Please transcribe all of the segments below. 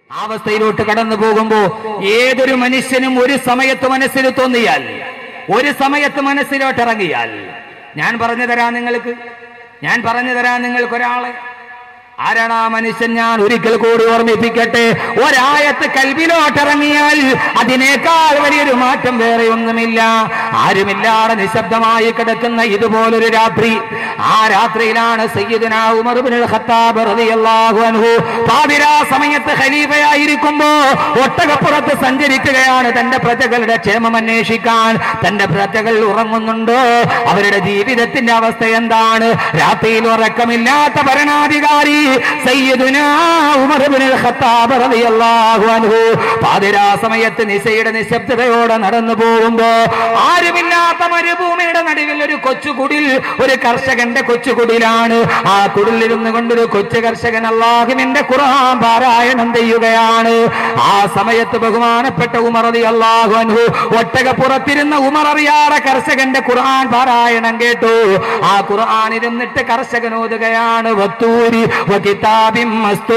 ആ അവസ്ഥയിലോട്ട് കടന്നു പോകുമ്പോ ഏതൊരു മനുഷ്യനും ഒരു സമയത്ത് മനസ്സിൽ തോന്നിയാൽ ഒരു സമയത്ത് മനസ്സിലോട്ട് ഇറങ്ങിയാൽ ഞാൻ പറഞ്ഞു തരാം നിങ്ങൾക്ക് ഞാൻ പറഞ്ഞു തരാം നിങ്ങൾക്ക് ഒരാളെ ആരാണ് ആ മനുഷ്യൻ ഞാൻ ഒരിക്കൽ കൂടി ഓർമ്മിപ്പിക്കട്ടെ ഒരായത്ത് കൽവിലോട്ടിറങ്ങിയാൽ അതിനേക്കാൾ വലിയൊരു മാറ്റം വേറെ ഒന്നുമില്ല ആരുമില്ലാതെ നിശബ്ദമായി കിടക്കുന്ന ഇതുപോലൊരു രാത്രി ആ രാത്രിയിലാണ് സയ്യിദുന ഉമർ ഇബ്നുൽ ഖത്താബ് റളിയല്ലാഹു അൻഹു പാതിരാ സമയത്ത് ഖലീഫയായിരിക്കുമ്പോ ഒട്ടകപ്പുറത്ത് സഞ്ചരിക്കുകയാണ് തന്റെ പ്രജകളുടെ ക്ഷേമം അന്വേഷിക്കാൻ തന്റെ പ്രജകൾ ഉറങ്ങുന്നുണ്ടോ അവരുടെ ജീവിതത്തിന്റെ അവസ്ഥ എന്താണ് രാത്രിയിൽ ഉറക്കമില്ലാത്ത ഭരണാധികാരി സയ്യിദുന ഉമർ ഇബ്നുൽ ഖത്താബ് റളിയല്ലാഹു അൻഹു പാതിരാ സമയത്ത് നിശയുടെ നിശബ്ദതയോടെ നടന്നു പോകുമ്പോ ആരുമില്ലാത്ത മരുഭൂമിയുടെ നടുവിൽ ഒരു കൊച്ചു കുടിൽ ഒരു കർഷകന്റെ കൊച്ചു കുടിലാണ് ആ കുടിലിരുന്ന് കൊണ്ടൊരു കൊച്ചു കർഷകൻ അള്ളാഹുവിന്റെ ഖുർആൻ പാരായണം ചെയ്യുകയാണ് ആ സമയത്ത് ബഹുമാനപ്പെട്ട ഉമർ അലി അള്ളാഹു അൻഹു ഒട്ടകപ്പുറത്തിരുന്ന ഉമർ അറിയാതെ കർഷകന്റെ ഖുർആൻ പാരായണം കേട്ടു ആ ഖുർആൻ ഇരുന്നിട്ട് കർഷകൻ ഓതുകയാണ് വത്തൂരി വകിതാബിൻ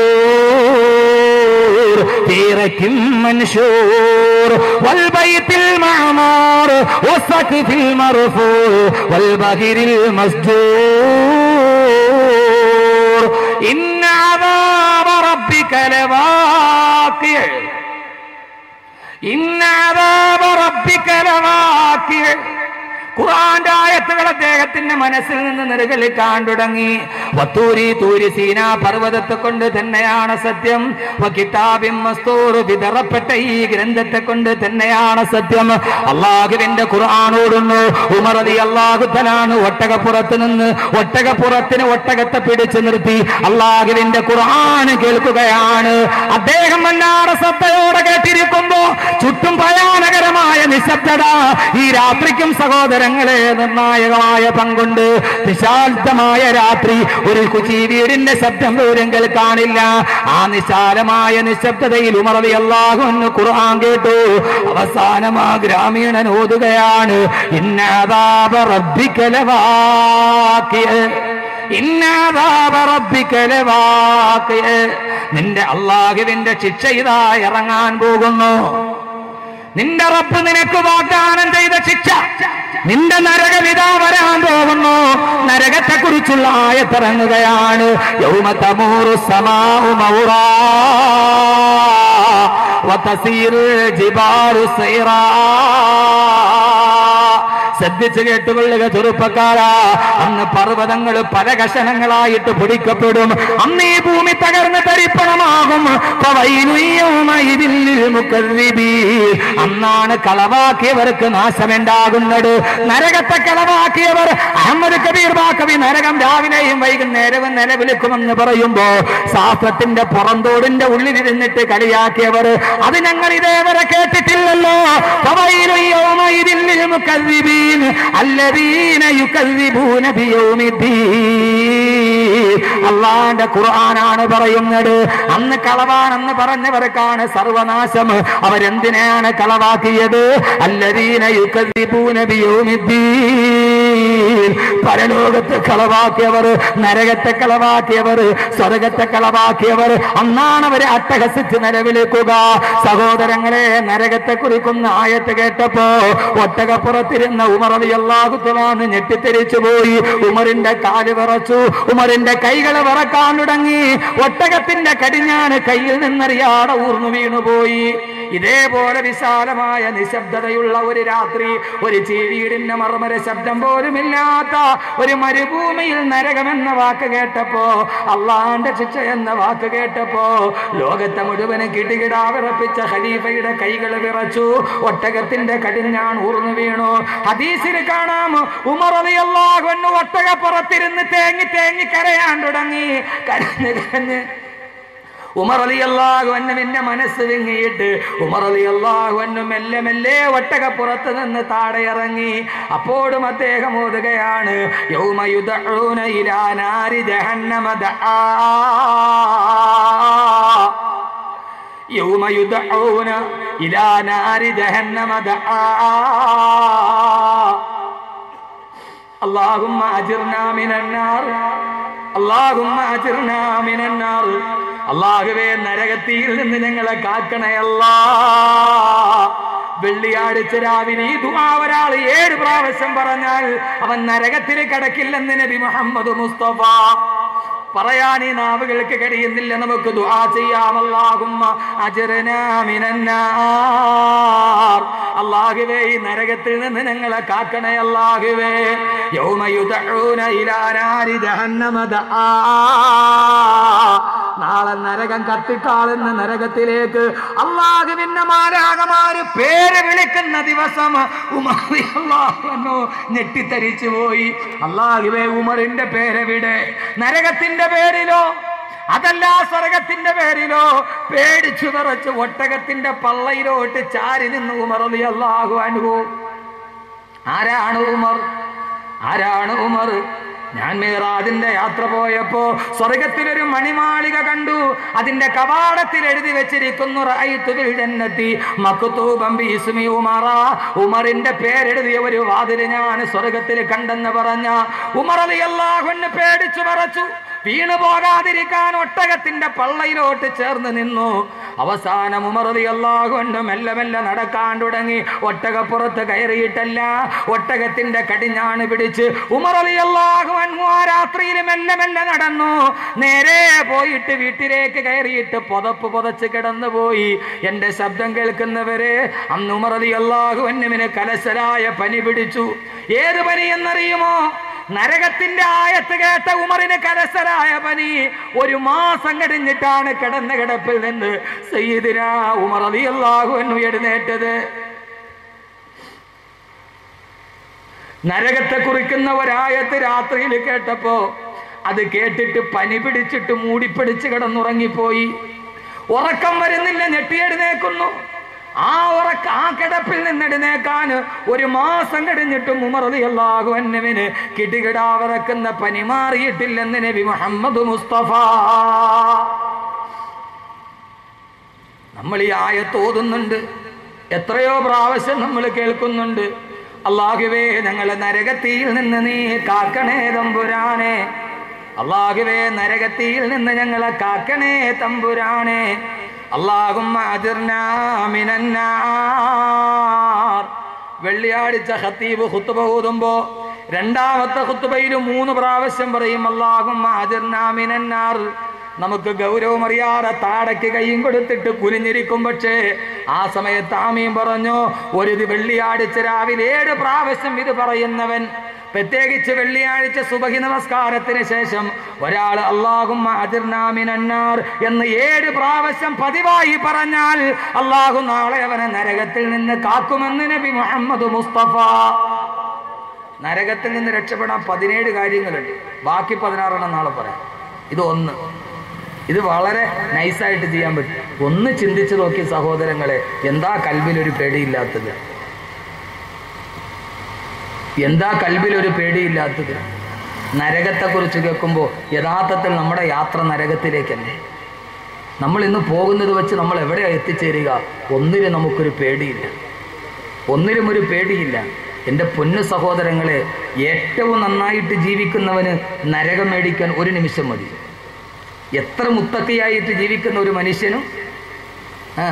മസ്തൂർ في رك منشور والبيت المعمور والسقف المرفوع والبهر المسجور إن عذاب ربك لواقع إن عذاب ربك لواقع ഖുർആന്റെ ആയത്തുകൾ അദ്ദേഹത്തിന്റെ മനസ്സിൽ നിന്ന് നിരകളിക്കാൻ തുടങ്ങി വത്തൂരി തൂരി സീന പർവ്വതത്തെ കൊണ്ട് തന്നെയാണ് സത്യം വകിതാബിൻ മസ്തൂർ വിതറപ്പെട്ട ഈ ഗ്രന്ഥത്തെ കൊണ്ട് തന്നെയാണ് സത്യം അള്ളാഹുവിന്റെ ഖുർആൻ ഓടുന്നു ഉമർ അലി അള്ളാഹു തലാണ് ഒട്ടകപ്പുറത്ത് നിന്ന് ഒട്ടകപ്പുറത്തിന് ഒട്ടകത്തെ പിടിച്ചു നിർത്തി അള്ളാഹുവിന്റെ ഖുർആൻ കേൾക്കുകയാണ് അദ്ദേഹം വല്ലാതെ ശ്രദ്ധയോടെ കേട്ടിരിക്കുമ്പോ ചുറ്റും ഭയാനകരമായ നിശബ്ദത ഈ രാത്രിക്കും സഹോദരങ്ങളെ നിർണായകമായ പങ്കുണ്ട് നിശാബ്ദമായ രാത്രി ഒരു കുച്ചി വീടിന്റെ ശബ്ദം പോലും കേൾക്കാനില്ല ആ നിശാലമായ നിശബ്ദതയിൽ ഉമറവി അള്ളാഹു എന്ന് ഖുർആൻ കേട്ടു അവസാനം ആ ഗ്രാമീണൻ ഓതുകയാണ് ഇന്നാദാബ റബ്ബിക്കലവാക്കിയ ഇന്നാദാബ റബ്ബിക്കലവാക്കിയ നിന്റെ അള്ളാഹുവിന്റെ ശിക്ഷ ഇതാ ഇറങ്ങാൻ പോകുന്നു നിന്റെ റബ്ബ് നിനക്ക് വാഗ്ദാനം ചെയ്ത ശിക്ഷ നിന്റെ നരകം ഇതാ വരാൻ പോകുന്നു നരകത്തെ കുറിച്ചുള്ള ആയത്തിറങ്ങുകയാണ് യൗമതമൂറു സമാഉ മൗറാ വതസീറു ജിബാലു സൈറാ ശ്രദ്ധിച്ചു കേട്ടുകൊള്ളുക ചെറുപ്പക്കാരാ അന്ന് പർവ്വതങ്ങൾ പല കഷണങ്ങളായിട്ട് പൊടിക്കപ്പെടും അന്ന് ഈ ഭൂമി തകർന്ന് തരിപ്പണമാകും അന്നാണ് കളവാക്കിയവർക്ക് നാശമുണ്ടാകുന്നത് നരകത്തെ കളവാക്കിയവർ അഹമ്മദ് കബീർ ബാക്കവി നരകം രാവിലെയും വൈകുന്നേരവും നിലവിളിക്കുമെന്ന് പറയുമ്പോ ശാസ്ത്രത്തിന്റെ പുറന്തോടിന്റെ ഉള്ളിലിരുന്നിട്ട് കളിയാക്കിയവർ അത് ഞങ്ങൾ ഇതേവരെ കേട്ടിട്ടില്ലല്ലോ المكذبين الذين يكذبون بيوم الدين അള്ളാന്റെ ഖുർആനാണ് പറയുന്നത് അന്ന് കളവാണെന്ന് പറഞ്ഞവർക്കാണ് സർവനാശം അവരെന്തിനാണ് കളവാക്കിയത് അല്ലദീന യുക്കദ്ദിബൂന ബിയൗമിദ്ദീൻ പരലോകത്തെ കളവാക്കിയവർ നരകത്തെ കളവാക്കിയവർ സ്വർഗത്തെ കളവാക്കിയവർ അന്നാണ് അവരെ അട്ടഹസിച്ച് നിലവിളിക്കുക സഹോദരങ്ങളെ നരകത്തെ കുറിക്കുന്ന ആയത്ത് കേട്ടപ്പോ ഒട്ടകപ്പുറത്തിരുന്ന ഉമർ അലി അള്ളാഹുത്തലാണ് ഞെട്ടിത്തെരിച്ചു പോയി ഉമറിന്റെ കാല് വിറച്ചു ഉമറിന്റെ കൈകൾ വിറക്കാൻ തുടങ്ങി ഒട്ടകത്തിന്റെ കടിഞ്ഞാണ് കയ്യിൽ നിന്നറിയാതെ ഊർന്നു വീണുപോയി ഇതേപോലെ വിശാലമായ നിശബ്ദതയുള്ള ഒരു രാത്രി ഒരു ചീവീടിന്റെ മർമര ശബ്ദം പോലുമില്ലാത്ത ഒരു മരുഭൂമിയിൽ നരകമെന്ന വാക്ക് കേട്ടപ്പോ അള്ളാന്റെ ശിക്ഷ എന്ന വാക്ക് കേട്ടപ്പോ ലോകത്തെ മുഴുവനും കിടുകിടാ വിറപ്പിച്ച ഖലീഫയുടെ കൈകൾ വിറച്ചു ഒട്ടകത്തിന്റെ കടിഞ്ഞാൺ ഊർന്നു വീണു ഹദീസിൽ കാണാം ഉമർ അലിയല്ലാഹു ഒട്ടകപ്പുറത്തിരുന്ന് തേങ്ങി തേങ്ങി കരയാൻ തുടങ്ങി കരഞ്ഞ് കരഞ്ഞ് ഉമർ അലി അള്ളാഹു എന്നെ മനസ്സ് വിങ്ങിയിട്ട് ഉമർ അലി അള്ളാഹു എന്നു മെല്ലെ മെല്ലെ ഒട്ടകപ്പുറത്ത് നിന്ന് താഴെ ഇറങ്ങി അപ്പോഴും അദ്ദേഹം ഓതുകയാണ് യൗമയുദഊന ഇലാ നാരി ജഹന്നമ ദആ يوم يدعون إلى نار جهنم دعا اللهم أجرنا من النار اللهم أجرنا من النار അള്ളാഹുവേ നരകത്തിയിൽ നിന്ന് ഞങ്ങളെ കാക്കണയല്ല വെള്ളിയാഴ്ച രാവിലെ ഈ ദുആ ഒരാൾ ഏഴ് പ്രാവശ്യം പറഞ്ഞാൽ അവൻ നരകത്തിൽ കിടക്കില്ലെന്ന് നബി മുഹമ്മദ് മുസ്തഫ പറയാൻ ഈ നാവുകൾക്ക് കഴിയുന്നില്ല നമുക്ക് ദുആ ചെയ്യാം അല്ലാഹുമ്മ അജ്റനാ മിനന്നാർ അല്ലാഹുവേ ഈ നരകത്തിൽ നിന്ന് ഞങ്ങളെ കാക്കണേ അല്ലാഹുവേ യൗമ യുദഊന ഇലാ നാരി ജഹന്നമ ദആ നാളെ നരകം കത്തിക്കാളുന്ന നരകത്തിലേക്ക് അള്ളാഹുവിന്റെ മാരാകമാര് പേര് വിളിക്കുന്ന ദിവസം ഉമർ അള്ളാഹുവെന്നോ ഞെട്ടിത്തരിച്ചു പോയി അള്ളാഹുവേ ഉമറിന്റെ പേരെവിടെ നരകത്തിന്റെ പേരിലോ അതല്ല സ്വർഗത്തിന്റെ പേരിലോ പേടിച്ചു നിറച്ച് ഒട്ടകത്തിന്റെ പള്ളയിലോട്ട് ചാരി നിന്ന് ഉമർ അലി അള്ളാഹു അനുഭവ ആരാണ് ഉമർ ആരാണ് ഉമർ ഞാൻ മേറാദിന്റെ യാത്ര പോയപ്പോ സ്വർഗത്തിലൊരു മണിമാളിക കണ്ടു അതിന്റെ കവാടത്തിൽ എഴുതി വെച്ചിരിക്കുന്നു റഅയ്തു ബിൽ ജന്നത്തി മക്തൂബൻ ബിസ്മി ഉമറ ഉമറിന്റെ പേരെഴുതിയ ഒരു വാതിൽ ഞാൻ സ്വർഗത്തിൽ കണ്ടെന്ന് പറഞ്ഞ ഉമർ അലിയല്ലാഹുവിന് പേടിച്ചു പറച്ചു വീണു പോകാതിരിക്കാൻ ഒട്ടകത്തിന്റെ പള്ളയിലോട്ട് ചേർന്ന് നിന്നു അവസാനം ഉമറതി അല്ലാഹുണ്ട് മെല്ലെ മെല്ലെ നടക്കാൻ തുടങ്ങി ഒട്ടകപ്പുറത്ത് കയറിയിട്ടല്ല ഒട്ടകത്തിന്റെ കടിഞ്ഞാണ് പിടിച്ച് ഉമറലി അല്ലാഹു അൻഹു ആ രാത്രിയിൽ മെല്ലെ മെല്ലെ നടന്നു നേരെ പോയിട്ട് വീട്ടിലേക്ക് കയറിയിട്ട് പുതപ്പ് പുതച്ച് കിടന്നു പോയി എന്റെ ശബ്ദം കേൾക്കുന്നവരെ അന്ന് ഉമറലി അല്ലാഹു അന്നുവിന് കലശലായ പനി പിടിച്ചു ഏത് പനി എന്നറിയുമോ നരകത്തിന്റെ ആയത്ത് കേട്ട ഉമറിന് കലസരായ പനി ഒരു മാസം കഴിഞ്ഞിട്ടാണ് കിടന്ന കിടപ്പിൽ നിന്ന് സയ്യിദിന ഉമർ അലിയല്ലാഹു എന്ന് എഴുന്നേറ്റത് നരകത്തെ കുറിക്കുന്ന ഒരായത്ത് രാത്രിയിൽ കേട്ടപ്പോ അത് കേട്ടിട്ട് പനി പിടിച്ചിട്ട് മൂടിപ്പിടിച്ച് കിടന്നുറങ്ങിപ്പോയി ഉറക്കം വരുന്നില്ല ഞെട്ടിയെഴുന്നേക്കുന്നു ആ ഉറക്ക ആ കിടപ്പിൽ നിന്നെഴുന്നേക്കാൻ ഒരു മാസം കഴിഞ്ഞിട്ടും ഉമറതി അള്ളാഹു അന്നവിന് കിടുകിടാവിറക്കുന്ന പനി മാറിയിട്ടില്ലെന്ന് നബി മുഹമ്മദ് മുസ്തഫ നമ്മൾ ഈ ആയത്ത് ഓതുന്നുണ്ട് എത്രയോ പ്രാവശ്യം നമ്മൾ കേൾക്കുന്നുണ്ട് അള്ളാഹുവേ ഞങ്ങളെ നരകത്തിയിൽ നിന്ന് നീ കാക്കണേ തമ്പുരാനെ അള്ളാഹുവേ നരകത്തിയിൽ നിന്ന് ഞങ്ങളെ കാക്കണേ തമ്പുരാനെ അള്ളാഹും വെള്ളിയാഴ്ച ഹത്തീബ് ഹുത്തുബ ഓതുമ്പോ രണ്ടാമത്തെ ഹുത്തുബയിൽ മൂന്ന് പ്രാവശ്യം പറയും അള്ളാഹും മിനന്നാർ നമുക്ക് ഗൗരവമറിയാതെ താടയ്ക്ക് കൈയും കൊടുത്തിട്ട് കുനിഞ്ഞിരിക്കും പക്ഷേ ആ സമയത്ത് ആമീൻ പറഞ്ഞു ഒരു ഇത് വെള്ളിയാഴ്ച രാവിലെ ഏഴ് പ്രാവശ്യം ഇത് പറയുന്നവൻ പ്രത്യേകിച്ച് വെള്ളിയാഴ്ച സുബഹി നമസ്കാരത്തിന് ശേഷം ഒരാൾ അള്ളാഹും അതിർനാമിനന്നാർ എന്ന് ഏഴ് പ്രാവശ്യം പതിവായി പറഞ്ഞാൽ അള്ളാഹു നാളെ അവനെ നരകത്തിൽ നിന്ന് കാക്കുമെന്ന് നബി മുഹമ്മദ് മുസ്തഫ നരകത്തിൽ നിന്ന് രക്ഷപ്പെടാൻ പതിനേഴ് കാര്യങ്ങളുണ്ട് ബാക്കി പതിനാറെണ്ണം നാളെ പറയാം ഇത് ഒന്ന് ഇത് വളരെ നൈസായിട്ട് ചെയ്യാൻ പറ്റും ഒന്ന് ചിന്തിച്ചു നോക്കി സഹോദരങ്ങളെ എന്താ കൽവിലൊരു പേടിയില്ലാത്തത് എന്താ കൽബിലൊരു പേടിയില്ലാത്തത് നരകത്തെക്കുറിച്ച് കേൾക്കുമ്പോൾ യഥാർത്ഥത്തിൽ നമ്മുടെ യാത്ര നരകത്തിലേക്കല്ലേ നമ്മൾ ഇന്ന് പോകുന്നത് വെച്ച് നമ്മൾ എവിടെയാണ് എത്തിച്ചേരുക ഒന്നിനും നമുക്കൊരു പേടിയില്ല ഒന്നിനും ഒരു പേടിയില്ല എൻ്റെ പൊന്നു സഹോദരങ്ങളെ ഏറ്റവും നന്നായിട്ട് ജീവിക്കുന്നവന് നരകം മേടിക്കാൻ ഒരു നിമിഷം മതി എത്ര മുത്തക്കയായിട്ട് ജീവിക്കുന്ന ഒരു മനുഷ്യനും ആ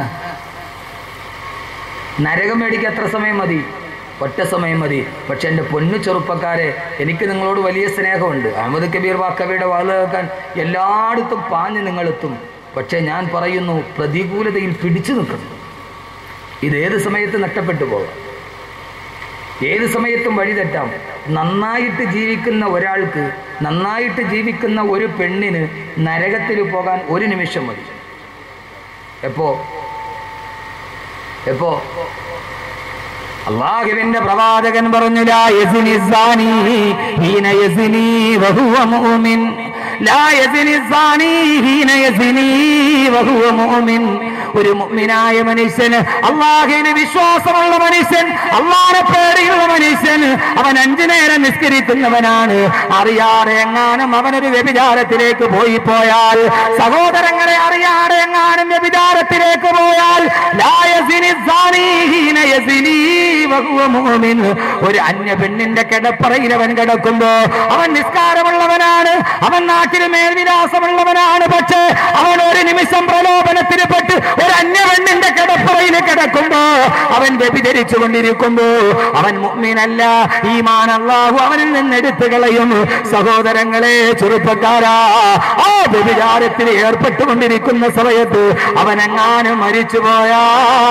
നരകം മേടിക്കാൻ എത്ര സമയം മതി ഒറ്റ സമയം മതി പക്ഷെ എൻ്റെ പൊന്നു ചെറുപ്പക്കാരെ എനിക്ക് നിങ്ങളോട് വലിയ സ്നേഹമുണ്ട് അഹമ്മദ് കബീർ വാക്കവിയുടെ വാള് കേൾക്കാൻ എല്ലായിടത്തും പാഞ്ഞ് നിങ്ങളെത്തും പക്ഷെ ഞാൻ പറയുന്നു പ്രതികൂലതയിൽ പിടിച്ചു നിൽക്കണം ഇത് ഏത് സമയത്ത് നഷ്ടപ്പെട്ടു പോകാം ഏത് സമയത്തും വഴി തെറ്റാം നന്നായിട്ട് ജീവിക്കുന്ന ഒരാൾക്ക് നന്നായിട്ട് ജീവിക്കുന്ന ഒരു പെണ്ണിന് നരകത്തിൽ പോകാൻ ഒരു നിമിഷം മതി എപ്പോ എപ്പോ അള്ളാഹുവിന്റെ പ്രവാചകൻ പറഞ്ഞു ലാ യസ്നി സാനി ഹീന യസ്നി വഹുവ മുഅ്മിൻ ലാ യസ്നി സാനി ഹീന യസ്നി വഹുവ മുഅ്മിൻ ഒരു മുഅ്മിനായ മനുഷ്യന് അള്ളാഹുവിന് വിശ്വാസമുള്ള മനുഷ്യൻ അള്ളാഹെ പേടിയുള്ള മനുഷ്യൻ അവൻ അഞ്ചു നേരം നിസ്കരിക്കുന്നവനാണ് അറിയാതെ എങ്ങാനും അവനൊരു വ്യഭിചാരത്തിലേക്ക് പോയി പോയാൽ സഹോദരങ്ങളെ അറിയാതെ എങ്ങാനും വ്യഭിചാരത്തിലേക്ക് പോയാൽ ലാ യസിനി സാനി ഹീന യസിനി വഹുവ മുഅ്മിൻ. ഒരു അന്യ പെണ്ണിന്റെ കിടപ്പറയിൽ അവൻ കിടക്കുമ്പോ അവൻ നിസ്കാരമുള്ളവനാണ് അവൻ നാട്ടിൽ മേൽവിലാസമുള്ളവനാണ് പക്ഷേ അവൻ ഒരു നിമിഷം പ്രലോഭനത്തിന് പെട്ട് ഒരു അന്യ പെണ്ണിന്റെ കിടപ്പറയിൽ കിടക്കുമ്പോ അവൻ വ്യഭിചരിച്ചു കൊണ്ടിരിക്കുമ്പോ അവൻ മുഅ്മിനല്ല ഈമാൻ അള്ളാഹു അവനിൽ നിന്ന് എടുത്തു കളയും സഹോദരങ്ങളെ ചെറുപ്പക്കാരാ ആ വ്യഭിചാരത്തിൽ ഏർപ്പെട്ടുകൊണ്ടിരിക്കുന്ന സമയത്ത് അവൻ എങ്ങാനും മരിച്ചുപോയാ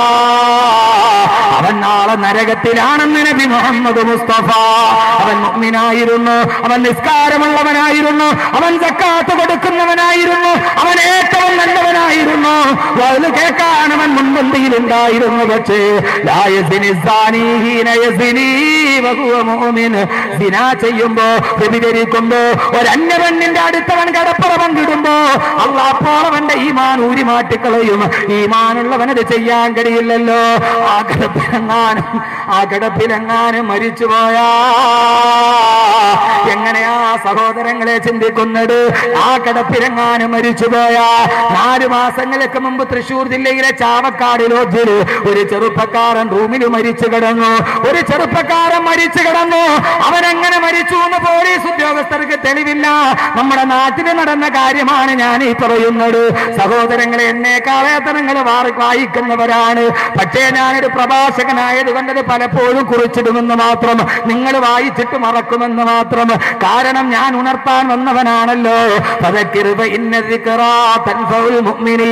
അവൻ നാളെ നരകത്തിലാണെന്ന് നബി മുഹമ്മദ് മുസ്തഫ അവൻ മുഅ്മിനായിരുന്നു അവൻ നിസ്കാരമുള്ളവനായിരുന്നു അവൻ സക്കാത്ത് കൊടുക്കുന്നവനായിരുന്നു അവൻ ഏറ്റവും നല്ലവനായിരുന്നു വലുത് കേൾക്കാൻ അവൻ മുൻപന്തിയിൽ ഉണ്ടായിരുന്നു പക്ഷേ ലാ യസിനി സാനി ഹീന യസിനി വഹുവ മുഅ്മിൻ. സിനാ ചെയ്യുമ്പോ വ്യഭിചരിക്കുമ്പോ ഒരു അന്യപെണ്ണിന്റെ അടുത്തവൻ കടപ്പുറ പങ്കിടുമ്പോ അള്ളാ അപ്പോൾ അവന്റെ ഈമാൻ ഊരി മാറ്റിക്കളയും ഈമാനുള്ളവനത് ചെയ്യാൻ കഴിയില്ലല്ലോ ആ കിടപ്പിലെങ്ങാനും ആ കിടപ്പിലെങ്ങാനും മരിച്ചുപോയാ എങ്ങനെയാ സഹോദരങ്ങളെ ചിന്തിക്കുന്നത് ആ കിടപ്പിലെങ്ങാനും മരിച്ചുപോയാ നാല് മാസങ്ങൾക്ക് മുമ്പ് തൃശൂർ ജില്ലയിലെ ചാവക്കാട് ലോഡ്ജിൽ ഒരു ചെറുപ്പക്കാരൻ റൂമിൽ മരിച്ചു കിടന്നു ഒരു ചെറുപ്പക്കാരൻ മരിച്ചു കിടന്നു അവൻ എങ്ങനെ മരിച്ചു എന്ന് പോലീസ് ഉദ്യോഗസ്ഥർക്ക് തെളിവില്ല നമ്മുടെ നാട്ടിൽ നടന്ന കാര്യമാണ് ഞാൻ ഈ പറയുന്നത് സഹോദരങ്ങളെ എന്നെക്കാളേത്ത നിങ്ങൾ വായിക്കുന്നവരാണ് പക്ഷേ ഞാനൊരു പ്രഭാഷകനായത് കൊണ്ടത് പലപ്പോഴും കുറിച്ചിടുമെന്ന് മാത്രം നിങ്ങൾ വായിച്ചിട്ട് മറക്കുമെന്ന് മാത്രം കാരണം ഞാൻ ഉണർത്താൻ വന്നവനാണല്ലോ പതക്കിറുബ ഇന്നതിക്കറാ തൻഫൗൽ മുഅ്മിനീ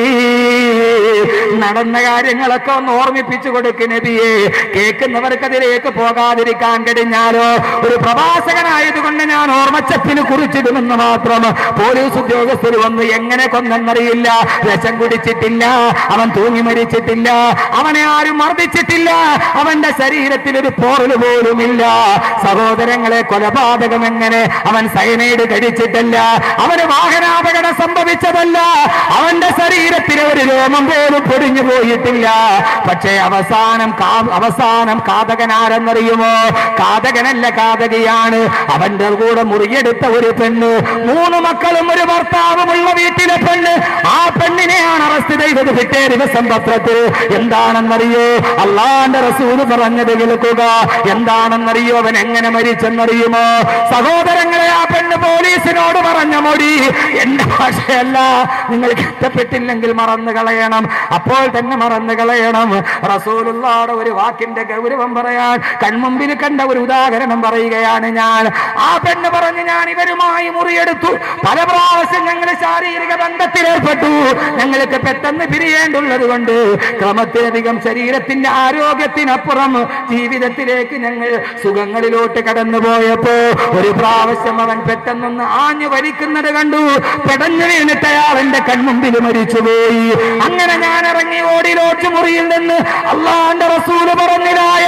നടന്ന കാര്യങ്ങളൊക്കെ ഒന്ന് ഓർമ്മിപ്പിച്ചു കൊടുക്കും നബിയെ കേൾക്കുന്നവർക്ക് അതിലേക്ക് പോകാതിരിക്കാൻ കഴിഞ്ഞാലോ ഒരു പ്രവാസകനായതുകൊണ്ട് ഞാൻ ഓർമ്മച്ചപ്പിന് കുറിച്ചിടുമെന്ന് മാത്രം പോലീസ് ഉദ്യോഗസ്ഥർ വന്ന് എങ്ങനെ കൊന്നെന്നറിയില്ല വിഷം കുടിച്ചിട്ടില്ല അവൻ തൂങ്ങി മരിച്ചിട്ടില്ല അവനെ ആരും മർദ്ദിച്ചിട്ടില്ല അവന്റെ ശരീരത്തിൽ ഒരു പോറൽ പോലുമില്ല സഹോദരങ്ങളെ കൊലപാതകം എങ്ങനെ അവൻ സൈനൈഡ് കഴിച്ചിട്ടല്ല അവന് വാഹനാപകടം സംഭവിച്ചതല്ല അവന്റെ ശരീരത്തിലെ ഒരു രോമം പോലും പൊടിഞ്ഞു പോയിട്ടില്ല പക്ഷേ അവസാനം കാ- അവസാനം കാതകനാരെന്നറിയുമോ കാതകനല്ല കാതകയാണ് അവന്റെ കൂടെ മുറിയെടുത്ത ഒരു പെണ്ണ് മൂന്ന് മക്കളും ഒരു ഭർത്താവുമുള്ള വീട്ടിലെ പെണ്ണ് ആ പെണ്ണിനെയാണ് അറസ്റ്റ് ചെയ്തത് പിറ്റേ ദിവസം പത്രത്തിൽ എന്താണെന്നറിയോ അള്ളാന്റെ റസൂല് പറഞ്ഞത് കേൾക്കുക എന്താണെന്നറിയോ അവൻ എങ്ങനെ മരിച്ചെന്നറിയുമോ സഹോദരങ്ങളെ ആ പെണ്ണ് പോലീസിനോട് പറഞ്ഞ മൊഴി എന്റെ ഭാഷയല്ല നിങ്ങൾക്ക് ഇഷ്ടപ്പെട്ടില്ലെങ്കിൽ മറന്നു കളയണം അപ്പോൾ തന്നെ മറന്നു കളയണം റസൂലുള്ളാടെ ഒരു വാക്കിന്റെ ഗൗരവം പറയാൻ കൺമുമ്പിൽ കണ്ട ഒരു ഉദാഹരണം പറയുകയാണ് ഞാൻ ആ പെണ്ണ് പറഞ്ഞു ഞാൻ ഇവരുമായി മുറിയെടുത്തു പല പ്രാവശ്യം ഞങ്ങൾ ശാരീരിക ബന്ധത്തിലേർപ്പെട്ടു ഞങ്ങൾക്ക് പെട്ടെന്ന് പിരിയേണ്ടുള്ളത് കൊണ്ട് ക്രമത്തിലധികം ശരീരത്തിന്റെ ആരോഗ്യത്തിനപ്പുറം ജീവിതത്തിലേക്ക് ഞങ്ങൾ സുഖങ്ങളിലോട്ട് കടന്നു പോയപ്പോ ഒരു പ്രാവശ്യം അവൻ പെട്ടെന്നൊന്ന് ആഞ്ഞു വലിക്കുന്നത് കണ്ടു പെടഞ്ഞു വീണിട്ട് അയാൾ എന്റെ കൺമുമ്പിൽ മരിച്ചുപോയി അങ്ങനെ ഞാൻ ഇറങ്ങി ഓടി ലോഡ്ജ് മുറിയിൽ നിന്ന് അള്ളാന്റെ റസൂല് പറഞ്ഞിലായ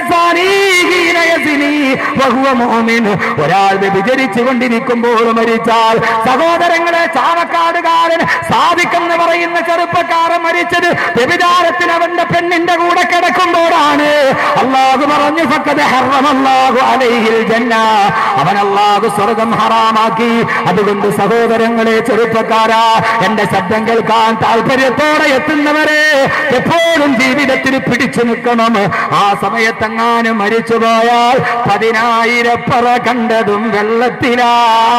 ഒരാൾ വ്യഭിചരിച്ചു കൊണ്ടിരിക്കുമ്പോൾ മരിച്ചാൽ സഹോദരങ്ങളെ ചാവക്കാടുകാരൻ സാധിക്കെന്ന് പറയുന്ന ചെറുപ്പക്കാരൻ മരിച്ചത് വ്യഭിചാരത്തിൽ അവന്റെ പെണ്ണിന്റെ കൂടെ കിടക്കുമ്പോഴാണ് അള്ളാഹു പറഞ്ഞു ഫക്കത് ഹറമല്ലാഹു അലൈഹിൽ ജന്ന അവൻ അള്ളാഹു സ്വർഗം ഹറാമാക്കി അതുകൊണ്ട് സഹോദരങ്ങളെ ചെറുപ്പക്കാരാ എന്റെ ശബ്ദം കേൾക്കാൻ താല്പര്യത്തോടെ എത്തുന്നവരെ എപ്പോഴും ജീവിതത്തിൽ പിടിച്ചു നിൽക്കണം ആ സമയത്തെങ്ങാനും മരിച്ചുപോയാൽ പതിനായിരപ്പറ കണ്ടതും വെള്ളത്തിലാ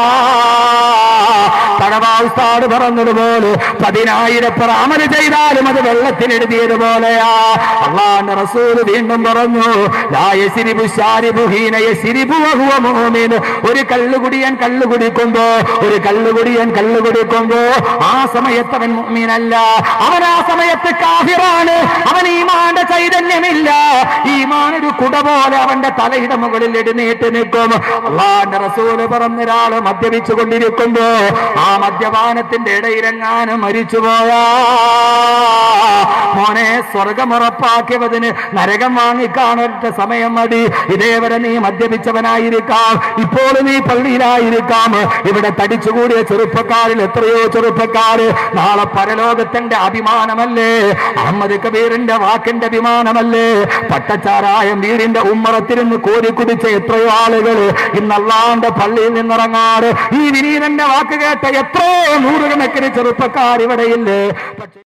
തടവാസ്താട് പറഞ്ഞതുപോലെ പതിനായിരപ്പറ അമല് ചെയ്താലും അത് വെള്ളത്തിൽ എഴുതിയതുപോലെയാ അള്ളാന്റെ റസൂൽ വീണ്ടും പറഞ്ഞു ലാ യസിരിബു ശാരിബു ഹീന യസിരിബു വഹുവ മുഅ്മിൻ. ഒരു കള്ളുകുടിയൻ കള്ളു കുടിക്കുമ്പോ ഒരു കള്ളുകുടിയൻ കള്ളു കുടിക്കുമ്പോ ആ സമയത്ത് അവൻ മുഅ്മിനല്ല അവൻ ആ സമയത്ത് കാഫിറാണ് അവൻ ഈമാന്റെ ചൈതന്യമില്ല ഈമാൻ ഒരു കുട പോലെ അവന്റെ തലയുടെ മുകളിൽ എഴുന്നേറ്റ് നിൽക്കും അള്ളാന്റെ റസൂല് പറഞ്ഞൊരാള് മദ്യപിച്ചു കൊണ്ടിരിക്കുമ്പോ ആ മദ്യപാനത്തിന്റെ ഇടയിലെങ്ങാനും മരിച്ചുപോയാ മോനെ സ്വർഗമുറപ്പാക്കിയതിന് നരകം വാങ്ങിക്കാണൊറ്റ സമയം മതി ഇതേവരെ നീ മദ്യപിച്ചവനായിരിക്കാം ഇപ്പോൾ നീ പള്ളിയിലായിരിക്കാം ഇവിടെ തടിച്ചുകൂടിയ ചെറുപ്പക്കാരിൽ എത്രയോ ചെറുപ്പക്കാര് നാളെ പരലോകത്തിന്റെ അഭിമാനമല്ലേ അഹമ്മദ് കബീറിന്റെ വാക്കിന്റെ അഭിമാനമല്ലേ പട്ടച്ചാരായം വീടിന്റെ ഉമ്മറത്തിരുന്ന് കോരി കുടിച്ച എത്രയോ ആളുകൾ ഇന്നല്ലാണ്ട് പള്ളിയിൽ നിന്നിറങ്ങാറ് ഈ വിനീതന്റെ വാക്ക് കേട്ട എത്രയോ നൂറുകണക്കിന് ചെറുപ്പക്കാർ ഇവിടെയില്ലേ പക്ഷേ